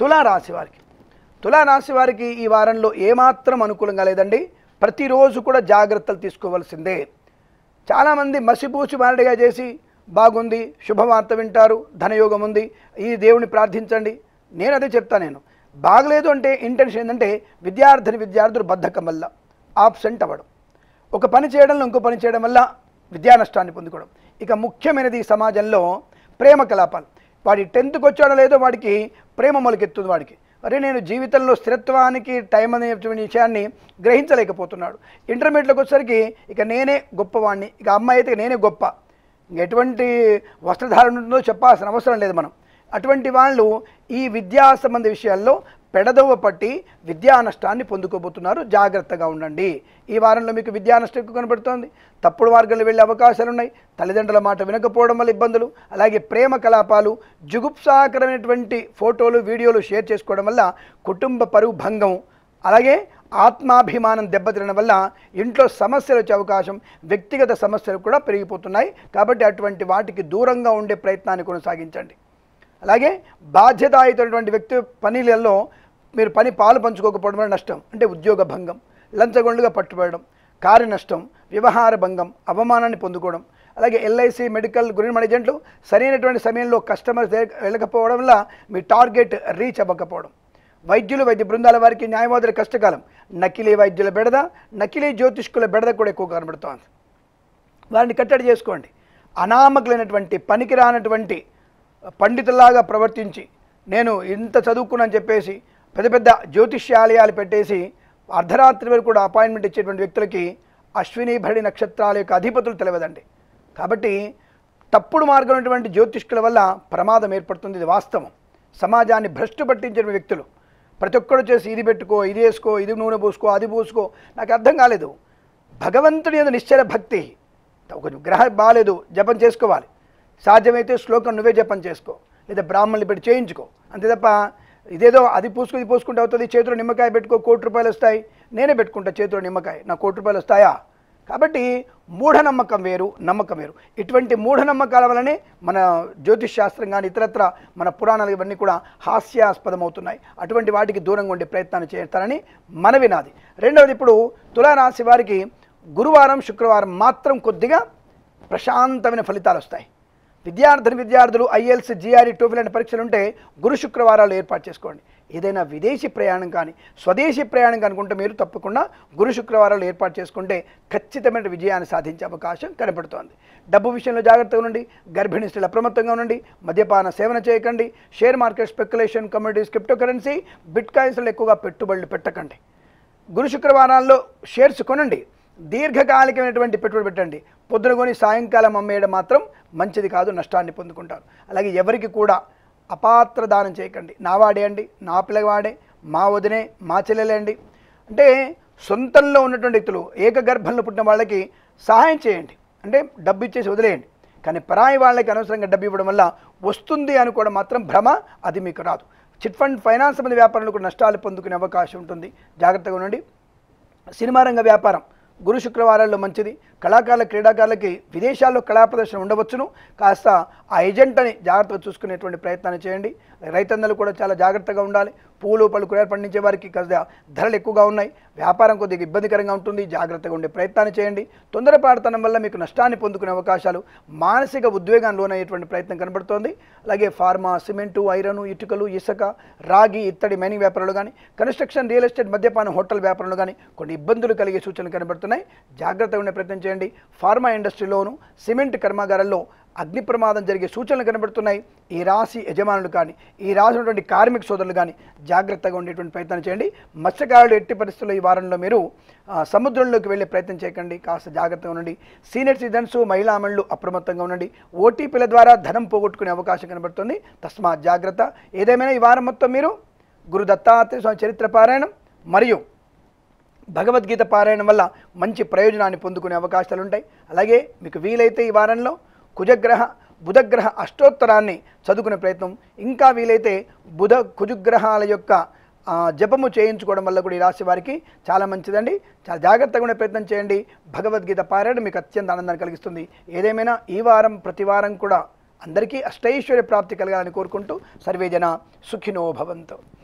తులారాశి వారికి తులారాశి వారికి ఈ వారంలో ఏమాత్రం అనుకూలంగా లేదండి ప్రతిరోజు కూడా జాగ్రత్తలు తీసుకోవాల్సిందే చాలామంది మసిపూసి మారడిగా చేసి బాగుంది శుభవార్త వింటారు ధనయోగం ఉంది ఈ దేవుని ప్రార్థించండి నేను అదే చెప్తా నేను బాగలేదు అంటే ఇంటెన్షన్ ఏంటంటే విద్యార్థిని విద్యార్థులు బద్ధకం వల్ల ఆబ్సెంట్ అవ్వడం ఒక పని చేయడంలో ఇంకో పని చేయడం వల్ల విద్యా నష్టాన్ని పొందుకోవడం ఇక ముఖ్యమైనది ఈ సమాజంలో ప్రేమ కలాపాలు వాడి టెన్త్కి వచ్చాడో లేదో వాడికి ప్రేమ మొలకెత్తుంది వాడికి అరే నేను జీవితంలో స్థిరత్వానికి టైం అనేటువంటి విషయాన్ని గ్రహించలేకపోతున్నాడు ఇంటర్మీడియట్లోకి వచ్చేసరికి ఇక నేనే గొప్పవాడిని ఇక అమ్మాయి అయితే నేనే గొప్ప ఇంక ఎటువంటి వస్త్రధారణ ఉంటుందో చెప్పాల్సిన అవసరం లేదు మనం అటువంటి వాళ్ళు ఈ విద్యా సంబంధ విషయాల్లో పెడదవ పట్టి విద్యా నష్టాన్ని పొందుకోబోతున్నారు జాగ్రత్తగా ఉండండి ఈ వారంలో మీకు విద్యా నష్టం ఎక్కువ కనబడుతోంది తప్పుడు మార్గంలో వెళ్ళే అవకాశాలు ఉన్నాయి తల్లిదండ్రుల మాట వినకపోవడం వల్ల ఇబ్బందులు అలాగే ప్రేమ కలాపాలు జుగుప్సాకరమైనటువంటి ఫోటోలు వీడియోలు షేర్ చేసుకోవడం వల్ల కుటుంబ పరువు భంగం అలాగే ఆత్మాభిమానం దెబ్బతినడం వల్ల ఇంట్లో సమస్యలు వచ్చే అవకాశం వ్యక్తిగత సమస్యలు కూడా పెరిగిపోతున్నాయి కాబట్టి అటువంటి వాటికి దూరంగా ఉండే ప్రయత్నాన్ని కొనసాగించండి అలాగే బాధ్యతాయుతమైనటువంటి వ్యక్తి పనులలో మీరు పని పాలు పంచుకోకపోవడం వల్ల నష్టం అంటే ఉద్యోగ భంగం లంచగొండుగా పట్టుబడడం కార్య నష్టం వ్యవహార భంగం అవమానాన్ని పొందుకోవడం అలాగే ఎల్ఐసి మెడికల్ గురిన ఏజెంట్లు సరైనటువంటి సమయంలో కస్టమర్స్ దగ్గర వెళ్ళకపోవడం వల్ల మీ టార్గెట్ రీచ్ అవ్వకపోవడం వైద్యులు వైద్య బృందాల వారికి న్యాయవాదుల కష్టకాలం నకిలీ వైద్యుల బెడద నకిలీ జ్యోతిష్కుల బెడద కూడా ఎక్కువ కనబడుతోంది వారిని కట్టడి చేసుకోండి అనామకులైనటువంటి పనికిరానటువంటి పండితుల్లాగా ప్రవర్తించి నేను ఇంత చదువుకున్నాను చెప్పేసి పెద్ద పెద్ద జ్యోతిష్యాలయాలు పెట్టేసి అర్ధరాత్రి వరకు కూడా అపాయింట్మెంట్ ఇచ్చేటువంటి వ్యక్తులకి అశ్విని భడి నక్షత్రాల యొక్క అధిపతులు తెలియదండి కాబట్టి తప్పుడు మార్గం ఉన్నటువంటి జ్యోతిష్కుల వల్ల ప్రమాదం ఏర్పడుతుంది ఇది వాస్తవం సమాజాన్ని భ్రష్టు పట్టించిన వ్యక్తులు ప్రతి ఒక్కడు చేసి ఇది పెట్టుకో ఇది వేసుకో ఇది నూనె పూసుకో అది పూసుకో నాకు అర్థం కాలేదు భగవంతుడి మీద నిశ్చల భక్తి ఒక గ్రహం బాగాలేదు జపం చేసుకోవాలి సాధ్యమైతే శ్లోకం నువ్వే జపం చేసుకో లేదా బ్రాహ్మణులు పెట్టి చేయించుకో అంతే తప్ప ఇదేదో అది పూసుకుని ఇది పూసుకుంటే అవుతుంది చేతిలో నిమ్మకాయ పెట్టుకో కోటి రూపాయలు వస్తాయి నేనే పెట్టుకుంటా చేతిలో నిమ్మకాయ నా కోటి రూపాయలు వస్తాయా కాబట్టి మూఢనమ్మకం వేరు నమ్మకం వేరు ఇటువంటి మూఢనమ్మకాల వల్లనే మన జ్యోతిష్ శాస్త్రం కానీ ఇతరత్ర మన పురాణాలు ఇవన్నీ కూడా హాస్యాస్పదం అవుతున్నాయి అటువంటి వాటికి దూరంగా ఉండే ప్రయత్నాన్ని చేస్తారని మనవి నాది రెండవది ఇప్పుడు తులారాశి వారికి గురువారం శుక్రవారం మాత్రం కొద్దిగా ప్రశాంతమైన ఫలితాలు వస్తాయి విద్యార్థిని విద్యార్థులు ఐఎల్స్ జిఆర్ఈ టోఫిల్ లాంటి పరీక్షలు ఉంటే గురు శుక్రవారాలు ఏర్పాటు చేసుకోండి ఏదైనా విదేశీ ప్రయాణం కానీ స్వదేశీ ప్రయాణం కనుకుంటే మీరు తప్పకుండా గురు శుక్రవారాలు ఏర్పాటు చేసుకుంటే ఖచ్చితమైన విజయాన్ని సాధించే అవకాశం కనపడుతోంది డబ్బు విషయంలో జాగ్రత్తగా ఉండండి గర్భిణీ స్త్రీలు అప్రమత్తంగా ఉండండి మద్యపాన సేవన చేయకండి share market speculation communities crypto currency bit కాయిన్స్లో ఎక్కువగా పెట్టుబడులు పెట్టకండి గురు శుక్రవారాల్లో షేర్స్ కొనండి దీర్ఘకాలికమైనటువంటి పెట్టుబడి పెట్టండి పొద్దున కొని సాయంకాలం అమ్మేయడం మాత్రం మంచిది కాదు నష్టాన్ని పొందుకుంటారు అలాగే ఎవరికి కూడా అపాత్ర దానం చేయకండి నా వాడే అండి నా పిల్లవాడే మా వదినే మా చెల్లెలే అండి అంటే సొంతంలో ఉన్నటువంటి వ్యక్తులు ఏకగర్భంలో పుట్టిన వాళ్ళకి సహాయం చేయండి అంటే డబ్బు ఇచ్చేసి వదిలేయండి కానీ పరాయి వాళ్ళకి అనవసరంగా డబ్బు ఇవ్వడం వల్ల వస్తుంది అనుకోవడం మాత్రం భ్రమ అది మీకు రాదు చిట్ ఫండ్ ఫైనాన్స్ సంబంధ వ్యాపారంలో కూడా నష్టాలు పొందుకునే అవకాశం ఉంటుంది జాగ్రత్తగా ఉండండి సినిమా రంగ వ్యాపారం గురు శుక్రవారాల్లో మంచిది కళాకారుల క్రీడాకారులకి విదేశాల్లో కళా ప్రదర్శన ఉండవచ్చును కాస్త ఆ ఏజెంట్ని జాగ్రత్తగా చూసుకునేటువంటి ప్రయత్నాన్ని చేయండి రైతన్నలు కూడా చాలా జాగ్రత్తగా ఉండాలి పూలు పళ్ళు కూరగాయలు పండించే వారికి కాస్త ధరలు ఎక్కువగా ఉన్నాయి వ్యాపారం కొద్దిగా ఇబ్బందికరంగా ఉంటుంది జాగ్రత్తగా ఉండే ప్రయత్నాన్ని చేయండి తొందరపాటుతనం వల్ల మీకు నష్టాన్ని పొందుకునే అవకాశాలు మానసిక ఉద్వేగం లోనయ్యేటువంటి ప్రయత్నం కనబడుతోంది అలాగే ఫార్మా సిమెంటు ఐరన్ ఇటుకలు ఇసుక రాగి ఇత్తడి మైనింగ్ వ్యాపారాలు కానీ కన్స్ట్రక్షన్ రియల్ ఎస్టేట్ మద్యపాన హోటల్ వ్యాపారంలో కానీ కొన్ని ఇబ్బందులు కలిగే సూచనలు కనబడుతున్నాయి జాగ్రత్తగా ఉండే ప్రయత్నం చేయండి ఫార్మా ఇండస్ట్రీలోను సిమెంట్ కర్మాగారాల్లో అగ్ని ప్రమాదం జరిగే సూచనలు కనబడుతున్నాయి ఈ రాశి యజమానులు కానీ ఈ రాశి ఉన్నటువంటి కార్మిక సోదరులు కానీ జాగ్రత్తగా ఉండేటువంటి ప్రయత్నం చేయండి మత్స్యకారులు ఎట్టి పరిస్థితుల్లో ఈ వారంలో మీరు ఆ, సముద్రంలోకి వెళ్ళే ప్రయత్నం చేయకండి కాస్త జాగ్రత్తగా ఉండండి సీనియర్ సిటిజన్స్ మహిళా అమలు అప్రమత్తంగా ఉండండి ఓటీపీల ద్వారా ధనం పోగొట్టుకునే అవకాశం కనబడుతుంది తస్మాత్ జాగ్రత్త ఏదేమైనా ఈ వారం మొత్తం మీరు గురు దత్తాత్రేయ స్వామి చరిత్ర పారాయణం మరియు భగవద్గీత పారాయణం వల్ల మంచి ప్రయోజనాన్ని పొందుకునే అవకాశాలు ఉంటాయి అలాగే మీకు వీలైతే ఈ వారంలో కుజగ్రహ బుధగ్రహ అష్టోత్తరాన్ని చదువుకునే ప్రయత్నం ఇంకా వీలైతే బుధ కుజగ్రహాల యొక్క ఆ, జపము చేయించుకోవడం వల్ల కూడా ఈ రాశి వారికి చాలా మంచిదండి చాలా జాగ్రత్తగా ఉండే ప్రయత్నం చేయండి భగవద్గీత పారాయణం మీకు అత్యంత ఆనందాన్ని కలిగిస్తుంది ఏదేమైనా ఈ వారం ప్రతి వారం కూడా అందరికీ అష్టైశ్వర్య ప్రాప్తి కలగాలని కోరుకుంటూ సర్వేజన సుఖినో భవంతు